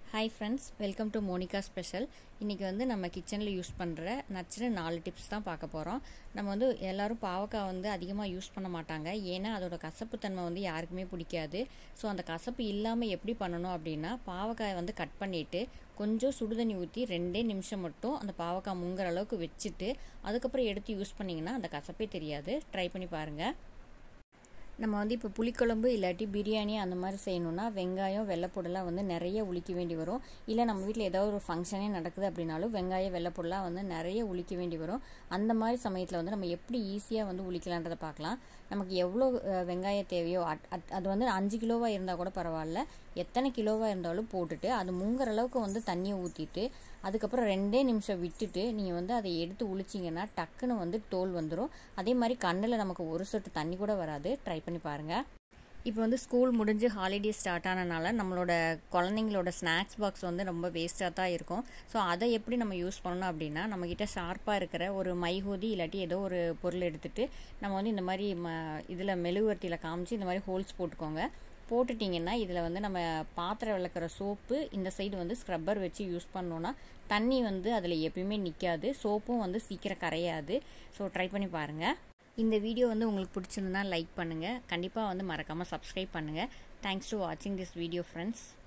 hi friends welcome to Monica special இன்றைக்கி வந்து நம்ம கிச்சனில் யூஸ் பண்ணுற நச்சுன்னு நாலு டிப்ஸ் தான் பார்க்க போகிறோம் நம்ம வந்து எல்லோரும் பாவக்காய் வந்து அதிகமாக யூஸ் பண்ண மாட்டாங்க ஏன்னா அதோட கசப்புத்தன்மை வந்து யாருக்குமே பிடிக்காது ஸோ அந்த கசப்பு இல்லாமல் எப்படி பண்ணணும் அப்படின்னா பாவக்காயை வந்து கட் பண்ணிவிட்டு கொஞ்சம் சுடுதண்ணி ஊற்றி ரெண்டே நிமிஷம் மட்டும் அந்த பாவக்காய் முங்குற அளவுக்கு வச்சுட்டு அதுக்கப்புறம் எடுத்து யூஸ் பண்ணிங்கன்னா அந்த கசப்பே தெரியாது ட்ரை பண்ணி பாருங்கள் நம்ம வந்து இப்போ புளிக்குழம்பு இல்லாட்டி பிரியாணி அந்த மாதிரி செய்யணுன்னா வெங்காயம் வெள்ளைப்பொடலாம் வந்து நிறைய உளிக்க வேண்டி வரும் இல்லை நம்ம வீட்டில் ஏதாவது ஒரு ஃபங்க்ஷனே நடக்குது அப்படின்னாலும் வெங்காயம் வெள்ளைப்பொடலாம் வந்து நிறைய உளிக்க வேண்டி வரும் அந்த மாதிரி சமயத்தில் வந்து நம்ம எப்படி ஈஸியாக வந்து உளிக்கலான்றதை பார்க்கலாம் நமக்கு எவ்வளோ வெங்காயம் தேவையோ அது வந்து அஞ்சு கிலோவாக இருந்தால் கூட பரவாயில்ல எத்தனை கிலோவாக இருந்தாலும் போட்டுட்டு அது முங்குற அளவுக்கு வந்து தண்ணியை ஊற்றிட்டு அதுக்கப்புறம் ரெண்டே நிமிஷம் விட்டுட்டு நீங்கள் வந்து அதை எடுத்து உளிச்சிங்கன்னா டக்குன்னு வந்து தோல் வந்துடும் அதே மாதிரி கண்ணில் நமக்கு ஒரு சொட்டு தண்ணி கூட வராது ட்ரை பண்ணி பாருங்கள் இப்போ வந்து ஸ்கூல் முடிஞ்சு ஹாலிடே ஸ்டார்ட் ஆனனால நம்மளோட குழந்தைங்களோட ஸ்நாக்ஸ் பாக்ஸ் வந்து ரொம்ப வேஸ்ட்டாக தான் இருக்கும் ஸோ அதை எப்படி நம்ம யூஸ் பண்ணணும் அப்படின்னா நம்மக்கிட்ட ஷார்ப்பாக இருக்கிற ஒரு மைஹூதி இல்லாட்டி ஏதோ ஒரு பொருள் எடுத்துகிட்டு நம்ம வந்து இந்த மாதிரி ம இதில் மெழுகுவர்த்தியில் காமிச்சு இந்த மாதிரி ஹோல்ஸ் போட்டுக்கோங்க போட்டுட்டிங்கன்னா இதில் வந்து நம்ம பாத்திரம் விளக்குற சோப்பு இந்த சைடு வந்து ஸ்க்ரப்பர் வச்சு யூஸ் பண்ணோன்னா தண்ணி வந்து அதில் எப்பயுமே நிற்காது சோப்பும் வந்து சீக்கிரம் கரையாது ஸோ ட்ரை பண்ணி பாருங்கள் இந்த வீடியோ வந்து உங்களுக்கு பிடிச்சிருந்தா லைக் பண்ணுங்கள் கண்டிப்பாக வந்து மறக்காமல் சப்ஸ்கிரைப் பண்ணுங்கள் தேங்க்ஸ் டு வாட்சிங் திஸ் வீடியோ ஃப்ரெண்ட்ஸ்